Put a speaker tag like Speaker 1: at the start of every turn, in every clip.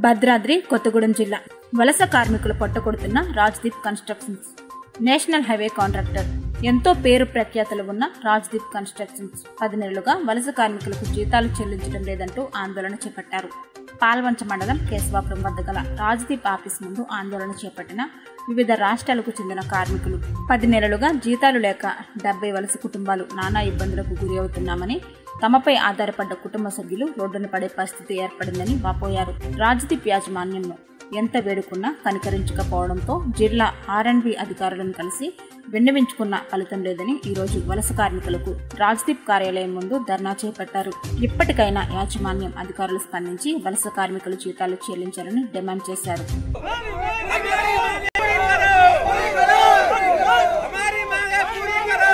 Speaker 1: భద్రాద్రి కొత్తగూడెం జిల్లా వలస కార్మికులు పొట్టకొడుతున్న Rajdeep constructions national highway contractor ఎంతో పేరు ప్రఖ్యాతులు ఉన్న రాజ్దీప్ కన్స్ట్రక్షన్స్ పది నెలలుగా వలస కార్మికులకు జీతాలు చెల్లించడం లేదంటూ ఆందోళన చేపట్టారు పాల్వంచ మండలం కేశవాపురం వద్ద గల రాజ్దీప్ ఆఫీస్ ముందు ఆందోళన చేపట్టిన వివిధ రాష్ట్రాలకు చెందిన కార్మికులు పది నెలలుగా జీతాలు లేక డెబ్బై వలస కుటుంబాలు నానా ఇబ్బందులకు గురి అవుతున్నామని తమపై ఆధారపడ్డ కుటుంబ సభ్యులు రోడ్డున పడే పరిస్థితి ఏర్పడిందని వాపోయారు రాజ్దీప్ యాజమాన్యంను ఎంత వేడుకున్నా కనికరించకపోవడంతో జిల్లా ఆర్ఎండ్బి అధికారులను కలిసి విన్నవించుకున్న ఫలితం లేదని ఈరోజు వలస కార్మికులకు రాజ్దీప్ కార్యాలయం ముందు ధర్నా చేపట్టారు ఇప్పటికైనా యాజమాన్యం అధికారులు స్పందించి వలస కార్మికుల జీతాలు చెల్లించాలని డిమాండ్ చేశారు
Speaker 2: हमारी मांगे पूरी करो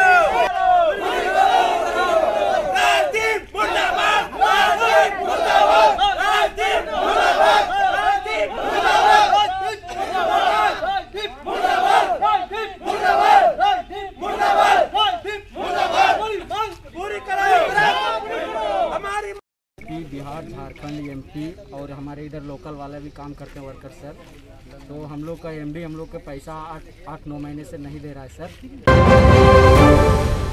Speaker 2: राजदीप मुर्दाबाद राजदीप मुर्दाबाद राजदीप मुर्दाबाद राजदीप मुर्दाबाद राजदीप मुर्दाबाद राजदीप मुर्दाबाद राजदीप मुर्दाबाद राजदीप मुर्दाबाद पूरी करो हमारी
Speaker 3: यूपी बिहार झारखंड एमपी और हमारे इधर लोकल वाले भी काम करते हैं वर्कर सर तो हम लोग का एमडी हम लोग का पैसा आठ आठ नौ महीने से नहीं दे रहा है सर